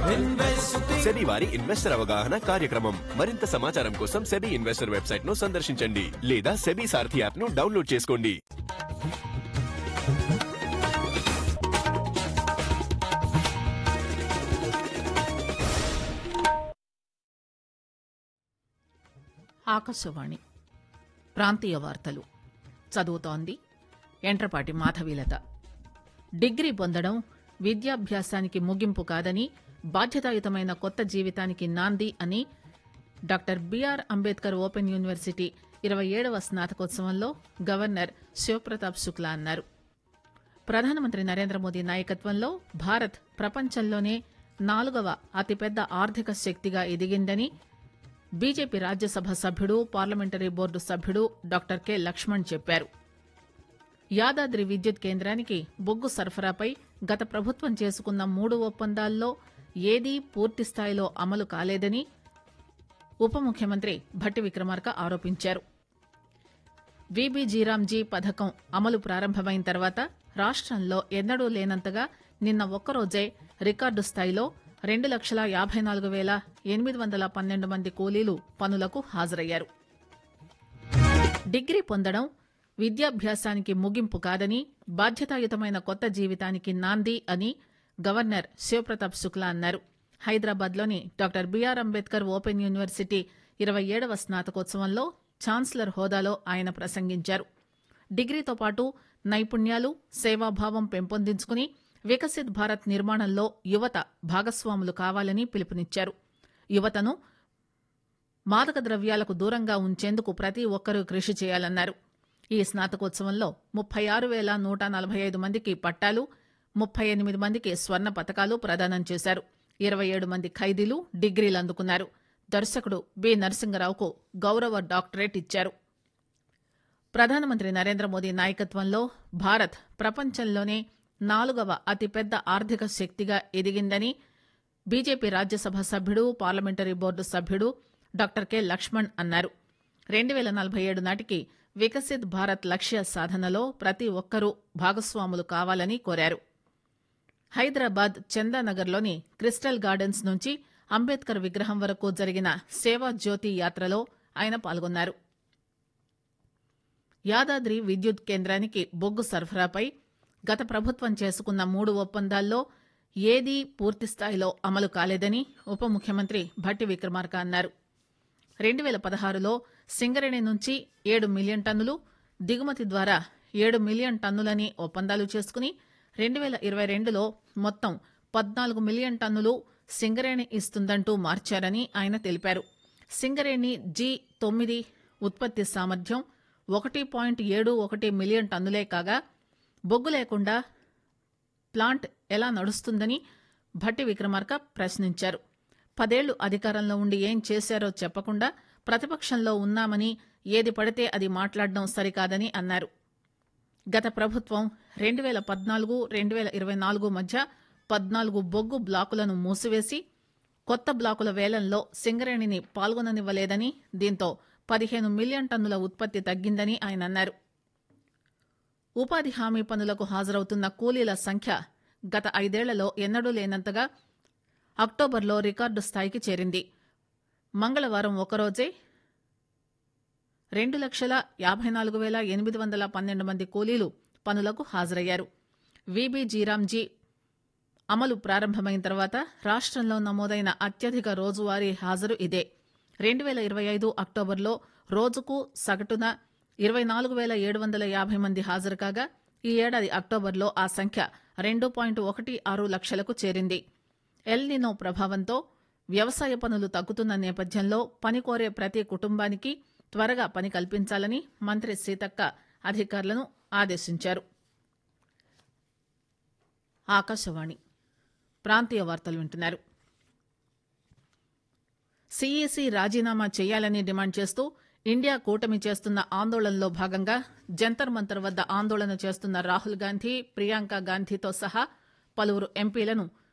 SEBI వారి investor అవగాహన కార్యక్రమం మరింత సమాచారం కోసం సెబీ ఇన్వెస్టర్ వెబ్సైట్ ను సందర్శించండి లేదా సెబీ సారథి యాప్ ను డౌన్లోడ్ చేసుకోండి ఆకాశవాణి ప్రాంతీయ వార్తలు చదువుతోంది ఎంట్రపాటి మాధవీలత డిగ్రీ పొందడం విద్యాభ్యాసానికి ముగింపు కాదని బాధ్యతాయుతమైన కొత్త జీవితానికి నాంది అని doctor BR Ambedkar open university ఇరవై ఏడవ స్నాతకోత్సవంలో గవర్నర్ శివప్రతాప్ శుక్లా అన్నారు ప్రధానమంత్రి నరేంద్ర మోదీ నాయకత్వంలో భారత్ ప్రపంచంలోనే నాలుగవ అతిపెద్ద ఆర్థిక శక్తిగా ఎదిగిందని బీజేపీ రాజ్యసభ సభ్యుడు పార్లమెంటరీ బోర్డు సభ్యుడు డాక్టర్ కె లక్ష్మణ్ చెప్పారు యాదాద్రి విద్యుత్ కేంద్రానికి బొగ్గు సరఫరాపై గత ప్రభుత్వం చేసుకున్న మూడు ఒప్పందాల్లో ఏదీ పూర్తి స్థాయిలో అమలు కాలేదని ఉప ముఖ్యమంత్రి భట్టి విక్రమార్క ఆరోపించారు వీబీజీరామ్జీ పథకం అమలు ప్రారంభమైన తర్వాత రాష్టంలో ఎన్నడూ లేనంతగా నిన్న ఒక్కరోజే రికార్డు స్థాయిలో రెండు లక్షల యాభై నాలుగు వేల ఎనిమిది వందల పన్నెండు మంది కూలీలు పనులకు హాజరయ్యారు డిగ్రీ పొందడం విద్యాభ్యాసానికి ముగింపు కాదని బాధ్యతాయుతమైన కొత్త జీవితానికి నాంది అని గవర్నర్ శివప్రతాప్ శుక్లా అన్నారు హైదరాబాద్లోని doctor BR Ambedkar open university ఇరవై ఏడవ స్నాతకోత్సవంలో ఛాన్సలర్ హోదాలో ఆయన ప్రసంగించారు డిగ్రీతో పాటు నైపుణ్యాలు సేవాభావం పెంపొందించుకుని వికసిత్ భారత్ నిర్మాణంలో యువత భాగస్వాములు కావాలని పిలుపునిచ్చారు యువతను మాదక ద్రవ్యాలకు దూరంగా ఉంచేందుకు ప్రతి ఒక్కరూ కృషి చేయాలన్నారు ఈ స్నాతకోత్సవంలో ముప్పై ఆరు వేల నూట నలభై ఐదు మందికి పట్టాలు ముప్పై ఎనిమిది మందికి స్వర్ణ పతకాలు ప్రదానం చేశారు ఇరవై ఏడు మంది ఖైదీలు డిగ్రీలు అందుకున్నారు దర్శకుడు బి నరసింగరావుకు గౌరవ డాక్టరేట్ ఇచ్చారు ప్రధానమంత్రి నరేంద్ర మోదీ నాయకత్వంలో భారత్ ప్రపంచంలోనే నాలుగవ అతిపెద్ద ఆర్థిక శక్తిగా ఎదిగిందని బీజేపీ రాజ్యసభ సభ్యుడు పార్లమెంటరీ బోర్డు సభ్యుడు డాక్టర్ కె లక్ష్మణ్ అన్నారు రెండు వేల నలభై ఏడు నాటికి వికసిత్ భారత్ లక్ష్య సాధనలో ప్రతి ఒక్కరూ భాగస్వాములు కావాలని కోరారు హైదరాబాద్ చందానగర్లోని క్రిస్టల్ గార్డెన్స్ నుంచి అంబేద్కర్ విగ్రహం వరకు జరిగిన సేవా జ్యోతి యాత్రలో ఆయన పాల్గొన్నారు యాదాద్రి విద్యుత్ కేంద్రానికి బొగ్గు సరఫరాపై గత ప్రభుత్వం చేసుకున్న మూడు ఒప్పందాల్లో ఏదీ పూర్తి స్థాయిలో అమలు కాలేదని ఉప ముఖ్యమంత్రి భట్టి విక్రమార్క అన్నారు రెండు వేల పదహారులో సింగరేణి నుంచి ఏడు మిలియన్ టన్నులు దిగుమతి ద్వారా ఏడు మిలియన్ టన్నులని ఒప్పందాలు చేసుకుని రెండు వేల ఇరవై రెండులో మొత్తం పద్నాలుగు మిలియన్ టన్నులు సింగరేణి ఇస్తుందంటూ మార్చారని ఆయన తెలిపారు సింగరేణి జీ తొమ్మిది ఉత్పత్తి సామర్థ్యం ఒకటి పాయింట్ ఏడు ఒకటి మిలియన్ టన్నులే కాగా బొగ్గు లేకుండా ప్లాంట్ ఎలా నడుస్తుందని భట్టి విక్రమార్క ప్రశ్నించారు పదేళ్లు అధికారంలో ఉండి ఏం చేశారో చెప్పకుండా ప్రతిపక్షంలో ఉన్నామని ఏది పడితే అది మాట్లాడడం సరికాదని అన్నారు గత ప్రభుత్వం రెండు వేల పద్నాలుగు రెండు వేల ఇరవై నాలుగు మధ్య పద్నాలుగు బొగ్గు బ్లాకులను మూసివేసి కొత్త బ్లాకుల వేలంలో సింగరేణిని పాల్గొననివ్వలేదని దీంతో పదిహేను మిలియన్ టన్నుల ఉత్పత్తి తగ్గిందని ఆయన అన్నారు ఉపాధి హామీ పనులకు హాజరవుతున్న కూలీల సంఖ్య గత ఐదేళ్లలో ఎన్నడూ లేనంతగా అక్టోబర్లో రికార్డు స్థాయికి చేరింది మంగళవారం ఒకరోజే రెండు లక్షల యాభై నాలుగు వేల ఎనిమిది వందల పన్నెండు మంది కూలీలు పనులకు హాజరయ్యారు వీబీజీరామ్జీ అమలు ప్రారంభమైన తర్వాత రాష్ట్రంలో నమోదైన అత్యధిక రోజువారీ హాజరు ఇదే రెండు వేల ఇరవై ఐదు అక్టోబర్లో రోజుకు సగటున ఇరవై నాలుగు వేల ఏడు వందల యాభై మంది హాజరు కాగా ఈ ఏడాది అక్టోబర్లో ఆ సంఖ్య రెండు పాయింట్ ఒకటి ఆరు లక్షలకు చేరింది ఎల్నినో ప్రభావంతో వ్యవసాయ పనులు తగ్గుతున్న నేపథ్యంలో పని కోరే ప్రతి కుటుంబానికి త్వరగా పని కల్పించాలని మంత్రి సీతక్క అధికారులను ఆదేశించారు ఆకాశవాణి ప్రాంతీయ వార్తలు వింటున్నారు సీఈసీ రాజీనామా చేయాలని డిమాండ్ చేస్తూ ఇండియా కూటమి చేస్తున్న ఆందోళనలో భాగంగా జంతర్ మంతర్ వద్ద ఆందోళన చేస్తున్న రాహుల్ గాంధీ ప్రియాంక గాంధీతో సహా పలువురు ఎంపీలను